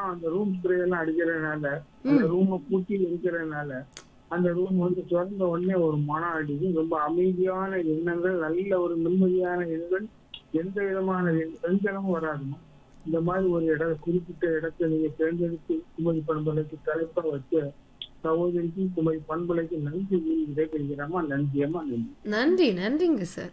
போனா அந்த room spray எல்லாம் அடிக்கிறதுனால அந்த ரூமை பூட்டி இருக்கிறதுனால அந்த ரூம் வந்து திறந்த உடனே ஒரு மனம் அடிக்கும் ரொம்ப அமைதியான எண்ணங்கள் நல்ல ஒரு நிம்மதியான எண்ணங்கள் எந்த விதமான வெஞ்சனமும் வராதுமா இந்த மாதிரி ஒரு இட குறிப்பிட்ட இடத்தை நீங்க தேர்ந்தெடுத்து குமரி பண்பலைக்கு தலைப்பா வச்ச சகோதரிக்கு குமரி பண்பலைக்கு நன்றி விடைபெறுகிறோமா நன்றியம்மா நன்றி நன்றி நன்றிங்க சார்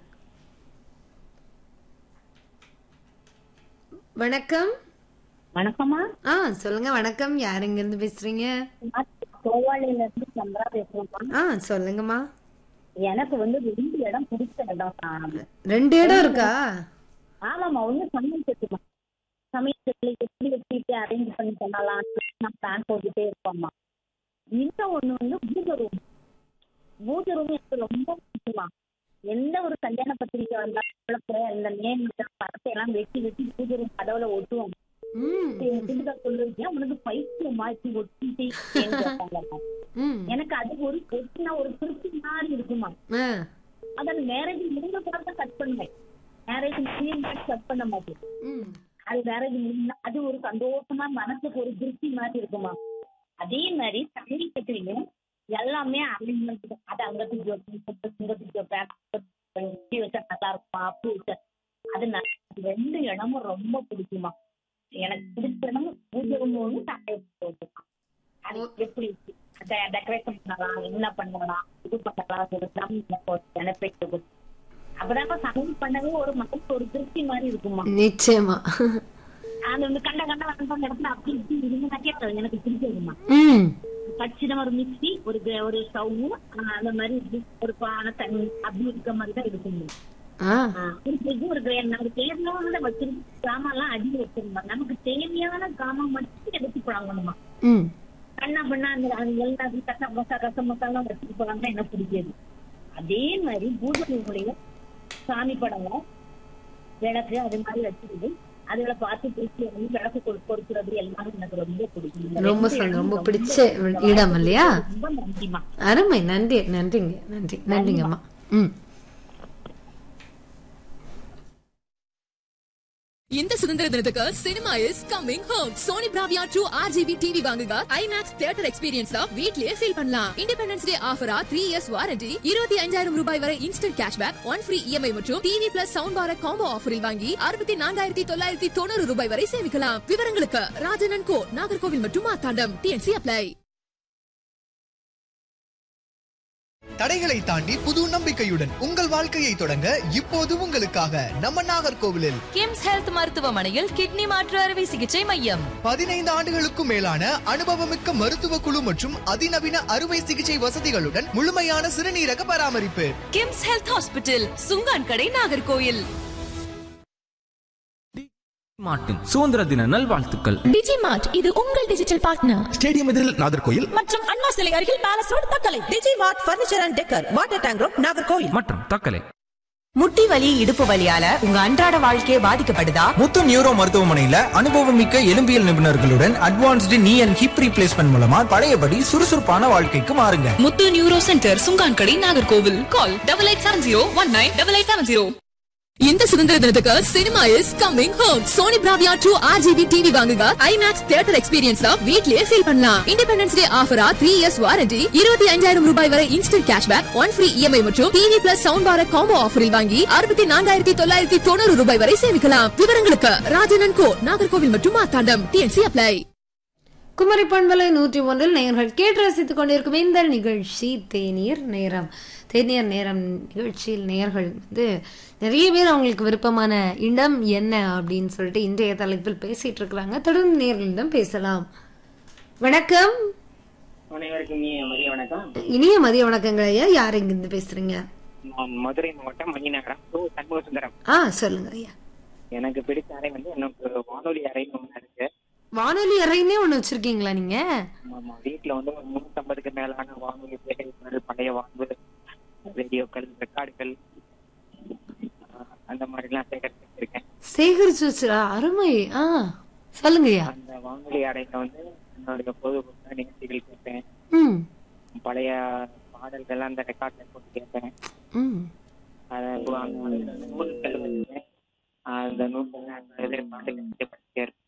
வணக்கம் வணக்கம்மா ஆ சொல்லுங்க வணக்கம் யார் இங்க இருந்து பேசுறீங்க நான் கோவாளில இருந்து சந்திரா பேசுறேன்ப்பா ஆ சொல்லுங்கம்மா எனக்கு வந்து ரெண்டு இடம் பிடிச்ச இடம் தான். ரெண்டு இடம் இருக்கா ஆமாம்மா ஒண்ணு சமையல் செட்டுமா சமையல் செட்டுல எப்படி வச்சுட்டு அரேஞ்ச் பண்ணி பண்ணலாம் நான் பிளான் போட்டுட்டே இருப்போம்மா இன்னும் ஒண்ணு வந்து பூஜை ரூம் பூஜை ரூம் எனக்கு ரொம்ப பிடிக்குமா எந்த ஒரு கல்யாண பத்திரிக்கை வந்தாலும் இந்த நேம் படத்தை எல்லாம் வெட்டி வெட்டி பூஜை ரூம் கதவுல ஒட்டுவோம் ம் எங்க வீட்டுக்கார சொல்லுவேன் உனக்கு பைத்தியம் மாற்றி ஒட்டிட்டு ஏன்னு கேட்டாங்கம்மா. ம் எனக்கு அது ஒரு ஒட்டினா ஒரு திருப்தி மாதிரி இருக்குமா ஆ அதான் மேரேஜ் முடிஞ்ச பார்த்து கட் பண்ணுவேன் மேரேஜ் முடியும் கட் பண்ண மாட்டேன் ம் அது மேரேஜ் முடிஞ்சா அது ஒரு சந்தோஷமா மனசுக்கு ஒரு திருப்தி மாதிரி இருக்குமா அதே மாதிரி சமையல் கட்டுலையும் எல்லாமே அரேஞ்ச்மெண்ட் அது அங்க தூக்கி வைப்பேன் இங்க தூக்கி வைப்பேன் இப்படி வச்சா நல்லா இருக்குமா அப்படி வச்சா அது நான் ரெண்டு இடமும் ரொம்ப பிடிக்குமா எனக்கு பிடிச்ச இடம் பூஜை ரூம் ஒன்று சமையல் போட்டுருக்கான் அது எப்படி டெக்கரேஷன் பண்ணலாம் என்ன பண்ணலாம் இது பண்ணலாம் நினைப்பேன் அப்பதான் சமையல் பண்ணவே ஒரு மனசுக்கு ஒரு திருப்தி மாதிரி இருக்குமா நிச்சயமா அது வந்து கண்ட கண்ட வந்த இடத்துல அப்படி இப்படி இருந்தாக்கே அது எனக்கு பிடிச்சதுமா ம் கச்சிதமா ஒரு மிக்சி ஒரு க- ஒரு ஸ்டவ் அந்த மாதிரி இப்படி ஒரு பானை தண்ணி அப்படி இருக்க மாதிரி தான் இருக்குங்க ஆ ஆ, ஒரு fridge, ஒரு கிரைண்ட் நமக்கு தேவையான வச்சிருக்கு சாமான் எல்லாம் அடி வச்சிருந்தோம் நமக்கு தேவையான சாமான் மட்டும் எடுத்து போடாங்கணுமா ம் கண்ணா பண்ணா அந்த அது எல்லாத்தையும் கச மசா கச மசாலாம் வச்சுட்டு போறாங்க எனக்கு பிடிக்காது அதே மாதிரி பூஜை ரூமுடைய சாமி படமும் விளக்கு அது மாதிரி வச்சுக்கிட்டு அதுல பார்த்து பேசி வந்து விளக்கு கொடு- கொடுக்கறது எல்லாமே எனக்கு ரொம்ப பிடிக்கும் இந்த ரொம்ப ரெண்டு சந்தோஷம். இடமும் ரொம்ப ரொம்ப பிடிச்ச பிடிக்கும். இடம் இல்லையா? ரொம்ப நன்றிமா அருமை நன்றி நன்றிங்க நன்றி நன்றிங்கம்மா ம் இந்த சுதந்திர தினத்துக்கு cinema is coming home Sony Bravia true RGB TV வாங்குங்க ஐமேக்ஸ் தியேட்டர் எக்ஸ்பீரியன்ஸ் வீட்லயே ஃபீல் பண்ணலாம் இண்டிபெண்டன்ஸ் டே ஆஃபரா த்ரீ இயர்ஸ் வாரண்டி இருபத்தி அஞ்சாயிரம் ரூபாய் வரை instant cashback one free EMI மற்றும் TV plus sound bar combo ஆஃபரில் வாங்கி அறுபத்தி நான்காயிரத்தி தொள்ளாயிரத்தி தொண்ணூறு ரூபாய் வரை சேமிக்கலாம் விவரங்களுக்கு ராஜனன் கோ நாகர்கோவில் மற்றும் மாத்தாண்டம் டிஎன்சி அப்ளை தடைகளை தாண்டி புது நம்பிக்கையுடன் உங்கள் வாழ்க்கையை தொடங்க இப்போது உங்களுக்காக நம்ம நாகர்கோவிலில் கிம்ஸ் ஹெல்த் மருத்துவமனையில் கிட்னி மாற்று அறுவை சிகிச்சை மையம் பதினைந்து ஆண்டுகளுக்கும் மேலான அனுபவமிக்க மருத்துவ குழு மற்றும் அதிநவீன அறுவை சிகிச்சை வசதிகளுடன் முழுமையான சிறுநீரக பராமரிப்பு கிம்ஸ் ஹெல்த் ஹாஸ்பிட்டல் சுங்கான் கடை நாகர்கோயில் மார்ட்டின் சுதந்திர தின நல்வாழ்த்துக்கள் டிஜிமார்ட் இது உங்கள் டிஜிட்டல் பார்ட்னர் ஸ்டேடியம் எதிரில் நாகர்கோயில் மற்றும் அண்ணா சிலை அருகில் palace road Thuckalay Digimart furniture and decor water tank road Nagercoil மற்றும் தக்கலை முட்டி வலி இடுப்பு வலியால உங்க அன்றாட வாழ்க்கையே பாதிக்கப்படுதா முத்து நியூரோ மருத்துவமனையில அனுபவமிக்க எலும்பியல் நிபுணர்களுடன் அட்வான்ஸ்டு நீ அண்ட் ஹிப் ரீப்ளேஸ்மெண்ட் மூலமா பழையபடி சுறுசுறுப்பான வாழ்க்கைக்கு மாறுங்க முத்து neuro centre Sungan Kadai Nagercoil call double eight seven zero one nine double eight seven zero இந்த சுதந்திர தினத்துக்கு cinema is coming home Sony Bravia true RGB TV வாங்குங்க ஐமேக்ஸ் தியேட்டர் எக்ஸ்பீரியன்ஸ் வீட்லயே ஃபீல் பண்ணலாம் இண்டிபெண்டன்ஸ் டே ஆஃபரா த்ரீ இயர்ஸ் வாரண்டி இருபத்தி அஞ்சாயிரம் ரூபாய் வரை instant cashback one free EMI மற்றும் TV plus sound bar combo ஆஃபரில் வாங்கி அறுபத்தி நான்காயிரத்தி தொள்ளாயிரத்தி தொண்ணூறு ரூபாய் வரை சேமிக்கலாம் விவரங்களுக்கு ராஜனன் கோ நாகர்கோவில் மற்றும் மாத்தாண்டம் டிஎன்சி அப்ளை குமரி பண்பலை நூற்றி ஒன்றில் நேயர்கள் கேட்டு ரசித்துக் கொண்டிருக்கும் இந்த நிகழ்ச்சி தேநீர் நேரம் தேநீர் நேரம் நிகழ்ச்சியில் நேயர்கள் வந்து நிறைய பேர் அவங்களுக்கு விருப்பமான இடம் என்ன அப்படின்னு சொல்லிட்டு இன்றைய தலைப்பில் பேசிட்டு இருக்கிறாங்க தொடர்ந்து நேர்களிடம் பேசலாம் வணக்கம் அனைவருக்கும் இனிய மதிய வணக்கம் இனிய மதிய வணக்கங்கள் ஐயா யார் இங்கிருந்து பேசுறீங்க நான் மதுரை மாவட்டம் மணிநகரம் டு சண்முக சுந்தரம் ஆ சொல்லுங்க ஐயா எனக்கு பிடிச்ச அறை வந்து எனக்கு வானொலி அறைன்னு ஒண்ணு இருக்கு வானொலி அறைன்னே ஒண்ணு வச்சிருக்கீங்களா நீங்க ஆமா வீட்டுல வந்து ஒரு முன்னூத்தம்பதுக்கு மேலான வானொலி சேகரிப்புகள் பழைய வாங்கு ரேடியோக்கள் ரெக்கார்டுகள் ஆஹ் அந்த மாதிரி எல்லாம் சேகரிச்சு வச்சிருக்கேன் சேகரிச்சு வச்சுரா அருமை ஆ சொல்லுங்க ஐயா அந்த வானொலி அறையில வந்து என்னுடைய பொழுதுபோக்கு நிகழ்ச்சிகள் கேட்பேன் ம் பழைய பாடல்கள் அந்த ரெக்கார்ட்ல போட்டு கேட்பேன் ம் அதை அந்த நூல்கள் வந்து அந்த நூல்கள் பாட்டுகள் படிச்சே இருப்பேன்